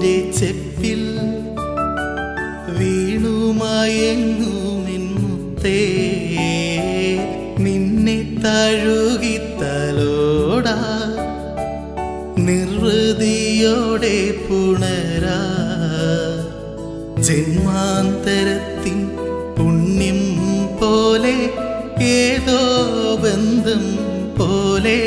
നിന്റെ ചെപ്പിൽ വീണുമയങ്ങുമെന്നുത്തേ നിന്നെ തഴുകിത്തലോടാ നിർവൃതിയോടെ പുണരാ ജന്മാന്തരത്തിൻ പുണ്യം പോലെ ഏതോ ബന്ധം പോലെ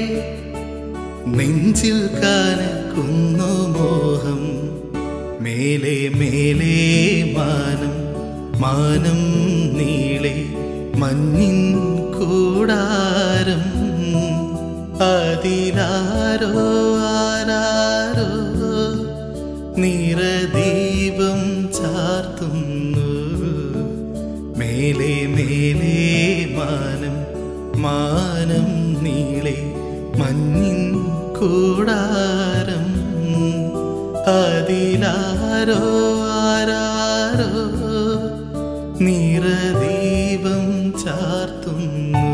നെഞ്ചിൽ കനക്കുന്നു മോഹം മേലെ മേലെ മാനം മാനം നീളെ മഞ്ഞിൻ കൂടാരം അതിലാരോ ആരാരോ നിറദീപം ചാർത്തുന്നു മേലെ മേലെ മാനം മാനം നീളെ മഞ്ഞിൻ കൂടാരം അതിലാരോ ആരാരോ നിറദീപം ചാർത്തുന്നു